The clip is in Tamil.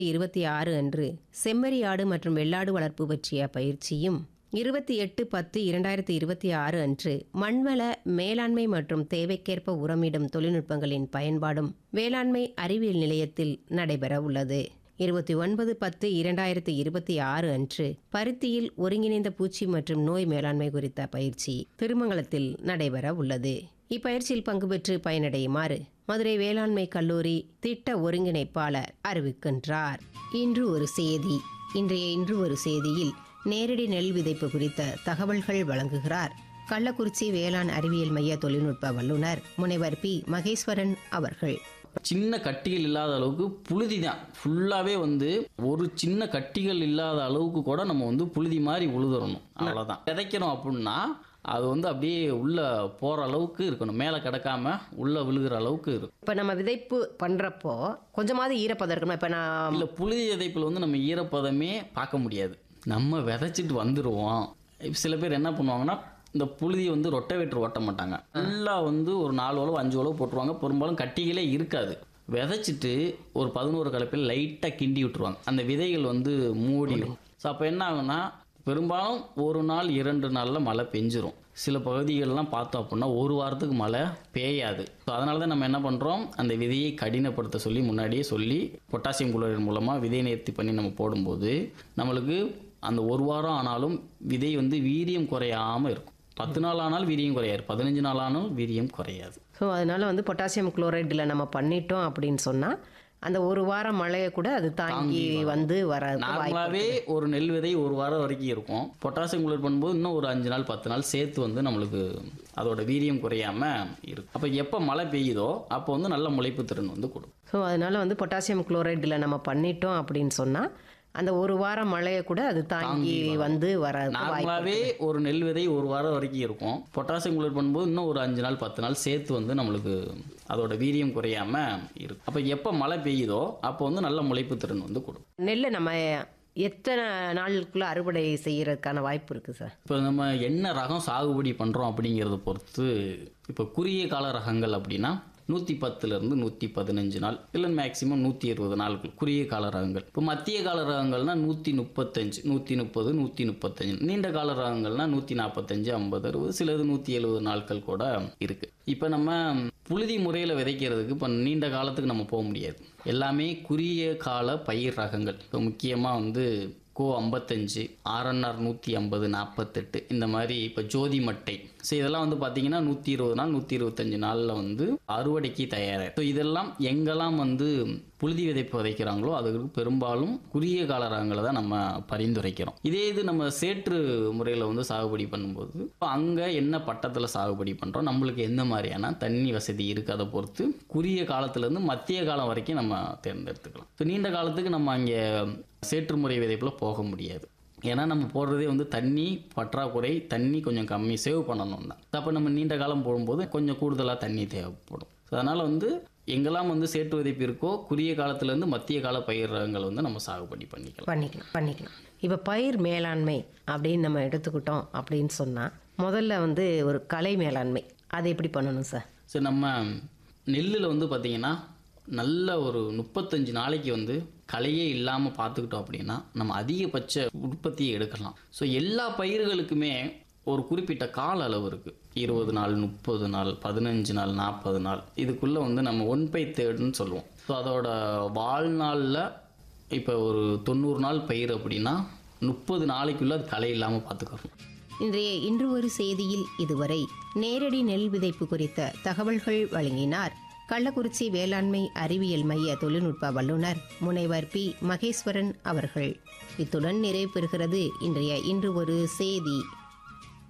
இருபத்தி ஆறு அன்று செம்மறி ஆடு மற்றும் வெள்ளாடு வளர்ப்பு பற்றிய பயிற்சியும் இருபத்தி எட்டு பத்து இரண்டாயிரத்தி இருபத்தி ஆறு அன்று மண்வள மேலாண்மை மற்றும் தேவைக்கேற்ப உரமிடும் தொழில்நுட்பங்களின் பயன்பாடும் வேளாண்மை அறிவியல் நிலையத்தில் நடைபெற உள்ளது இருபத்தி ஒன்பது பத்து இரண்டாயிரத்தி இருபத்தி ஆறு அன்று பருத்தியில் ஒருங்கிணைந்த பூச்சி மற்றும் நோய் மேலாண்மை குறித்த பயிற்சி திருமங்கலத்தில் நடைபெற உள்ளது இப்பயிற்சியில் பங்கு பெற்று பயனடையுமாறு மதுரை வேளாண்மை கல்லூரி திட்ட ஒருங்கிணைப்பாளர் அறிவிக்கின்றார் இன்று ஒரு செய்தி இன்றைய இன்று ஒரு செய்தியில் நேரடி நெல் விதைப்பு குறித்த தகவல்கள் வழங்குகிறார் கள்ளக்குறிச்சி வேளாண் அறிவியல் மைய தொழில்நுட்ப வல்லுநர் முனைவர் பி மகேஸ்வரன் அவர்கள் சின்ன கட்டிகள் இல்லாத அளவுக்கு புழுதி தான் ஃபுல்லாகவே வந்து ஒரு சின்ன கட்டிகள் இல்லாத அளவுக்கு கூட நம்ம வந்து புழுதி மாதிரி உழுதுறணும் அவ்வளோதான் விதைக்கிறோம் அப்படின்னா அது வந்து அப்படியே உள்ள போகிற அளவுக்கு இருக்கணும் மேலே கிடக்காம உள்ள விழுகிற அளவுக்கு இருக்கும் இப்போ நம்ம விதைப்பு பண்ணுறப்போ கொஞ்சமாவது ஈரப்பதம் இருக்கணும் இப்போ நான் இல்லை புழுதி விதைப்பில் வந்து நம்ம ஈரப்பதமே பார்க்க முடியாது நம்ம விதைச்சிட்டு வந்துடுவோம் சில பேர் என்ன பண்ணுவாங்கன்னா இந்த புழுதியை வந்து ரொட்டவேட்டர் ஓட்ட மாட்டாங்க ஃபுல்லாக வந்து ஒரு நாலு உழவு அஞ்சு உழவு போட்டுருவாங்க பெரும்பாலும் கட்டிகளே இருக்காது விதைச்சிட்டு ஒரு பதினோரு கலப்பில் லைட்டாக கிண்டி விட்டுருவாங்க அந்த விதைகள் வந்து மூடிடும் ஸோ அப்போ என்ன ஆகும்னா பெரும்பாலும் ஒரு நாள் இரண்டு நாளில் மழை பெஞ்சிரும் சில பகுதிகளெலாம் பார்த்தோம் அப்படின்னா ஒரு வாரத்துக்கு மழை பெய்யாது ஸோ அதனால தான் நம்ம என்ன பண்ணுறோம் அந்த விதையை கடினப்படுத்த சொல்லி முன்னாடியே சொல்லி பொட்டாசியம் குளோரைடு மூலமாக விதை நேர்த்தி பண்ணி நம்ம போடும்போது நம்மளுக்கு அந்த ஒரு வாரம் ஆனாலும் விதை வந்து வீரியம் குறையாமல் இருக்கும் பத்து நாள் ஆனாலும் வீரியம் குறையாது பதினஞ்சு நாள் ஆனாலும் வீரியம் குறையாது ஸோ அதனால வந்து பொட்டாசியம் குளோரைடில் நம்ம பண்ணிட்டோம் அப்படின்னு சொன்னால் அந்த ஒரு வாரம் மழையை கூட அது தாங்கி வந்து வர நார்மலாகவே ஒரு நெல் விதை ஒரு வாரம் வரைக்கும் இருக்கும் பொட்டாசியம் குளோரைட் பண்ணும்போது இன்னும் ஒரு அஞ்சு நாள் பத்து நாள் சேர்த்து வந்து நம்மளுக்கு அதோட வீரியம் குறையாம இருக்கும் அப்போ எப்போ மழை பெய்யுதோ அப்போ வந்து நல்ல முளைப்பு திறன் வந்து கொடுக்கும் ஸோ அதனால வந்து பொட்டாசியம் குளோரைடில் நம்ம பண்ணிட்டோம் அப்படின்னு சொன்னால் அந்த ஒரு வாரம் மழையை கூட அது தாங்கி வந்து வர நார்மலாகவே ஒரு நெல் விதை ஒரு வாரம் வரைக்கும் இருக்கும் பொட்டாசியம் குளோரைட் பண்ணும்போது இன்னும் ஒரு அஞ்சு நாள் பத்து நாள் சேர்த்து வந்து நம்மளுக்கு அதோட வீரியம் குறையாம இருக்கும் அப்போ எப்போ மழை பெய்யுதோ அப்போ வந்து நல்ல முளைப்பு திறன் வந்து கொடுக்கும் நெல்லை நம்ம எத்தனை நாளுக்குள்ளே அறுவடை செய்யறதுக்கான வாய்ப்பு இருக்குது சார் இப்போ நம்ம என்ன ரகம் சாகுபடி பண்ணுறோம் அப்படிங்கிறத பொறுத்து இப்போ குறுகிய கால ரகங்கள் அப்படின்னா நூற்றி பத்துலேருந்து நூற்றி பதினஞ்சு நாள் இல்லை மேக்ஸிமம் நூற்றி இருபது நாட்கள் குறுகிய கால ரகங்கள் இப்போ மத்திய கால ரகங்கள்னா நூற்றி முப்பத்தஞ்சு நூற்றி முப்பது நூற்றி முப்பத்தஞ்சு நீண்ட கால ரகங்கள்னா நூற்றி நாற்பத்தஞ்சு ஐம்பது அறுபது சிலது நூற்றி எழுபது நாட்கள் கூட இருக்குது இப்போ நம்ம புழுதி முறையில் விதைக்கிறதுக்கு இப்போ நீண்ட காலத்துக்கு நம்ம போக முடியாது எல்லாமே குறுகிய கால பயிர் ரகங்கள் இப்போ முக்கியமாக வந்து கோ ஐம்பத்தஞ்சு ஆர்என்ஆர் நூற்றி ஐம்பது நாற்பத்தெட்டு இந்த மாதிரி இப்போ ஜோதி மட்டை ஸோ இதெல்லாம் வந்து பார்த்தீங்கன்னா நூற்றி இருபது நாள் நூற்றி இருபத்தஞ்சு நாளில் வந்து அறுவடைக்கு தயாராக ஸோ இதெல்லாம் எங்கெல்லாம் வந்து புழுதி விதைப்பு விதைக்கிறாங்களோ அதுக்கு பெரும்பாலும் குறுகிய கால ரகங்களை தான் நம்ம பரிந்துரைக்கிறோம் இதே இது நம்ம சேற்று முறையில் வந்து சாகுபடி பண்ணும்போது இப்போ அங்கே என்ன பட்டத்தில் சாகுபடி பண்ணுறோம் நம்மளுக்கு எந்த மாதிரியான தண்ணி வசதி இருக்குது அதை பொறுத்து குறுகிய காலத்துலேருந்து மத்திய காலம் வரைக்கும் நம்ம தேர்ந்தெடுத்துக்கலாம் ஸோ நீண்ட காலத்துக்கு நம்ம அங்கே சேற்று முறை விதைப்பில் போக முடியாது ஏன்னா நம்ம போடுறதே வந்து தண்ணி பற்றாக்குறை தண்ணி கொஞ்சம் கம்மி சேவ் பண்ணணும் தான் அப்போ நம்ம நீண்ட காலம் போடும்போது கொஞ்சம் கூடுதலாக தண்ணி தேவைப்படும் ஸோ அதனால் வந்து எங்கெல்லாம் வந்து சேற்று விதைப்பு இருக்கோ குறுகிய காலத்துலேருந்து மத்திய கால பயிர் ரகங்கள் வந்து நம்ம சாகுபடி பண்ணிக்கலாம் பண்ணிக்கலாம் பண்ணிக்கலாம் இப்போ பயிர் மேலாண்மை அப்படின்னு நம்ம எடுத்துக்கிட்டோம் அப்படின்னு சொன்னால் முதல்ல வந்து ஒரு கலை மேலாண்மை அதை எப்படி பண்ணணும் சார் சரி நம்ம நெல்லில் வந்து பார்த்திங்கன்னா நல்ல ஒரு முப்பத்தஞ்சு நாளைக்கு வந்து களையே இல்லாமல் பார்த்துக்கிட்டோம் அப்படின்னா நம்ம அதிகபட்ச உற்பத்தியை எடுக்கலாம் ஸோ எல்லா பயிர்களுக்குமே ஒரு குறிப்பிட்ட கால அளவு இருக்குது இருபது நாள் முப்பது நாள் பதினஞ்சு நாள் நாற்பது நாள் இதுக்குள்ளே வந்து நம்ம ஒன் பை தேர்டுன்னு சொல்லுவோம் ஸோ அதோட வாழ்நாளில் இப்போ ஒரு தொண்ணூறு நாள் பயிர் அப்படின்னா முப்பது நாளைக்குள்ளே அது களை இல்லாமல் பார்த்துக்கணும் இன்றைய இன்று ஒரு செய்தியில் இதுவரை நேரடி நெல் விதைப்பு குறித்த தகவல்கள் வழங்கினார் கள்ளக்குறிச்சி வேளாண்மை அறிவியல் மைய தொழில்நுட்ப வல்லுநர் முனைவர் பி மகேஸ்வரன் அவர்கள் இத்துடன் நிறைவு பெறுகிறது இன்றைய இன்று ஒரு செய்தி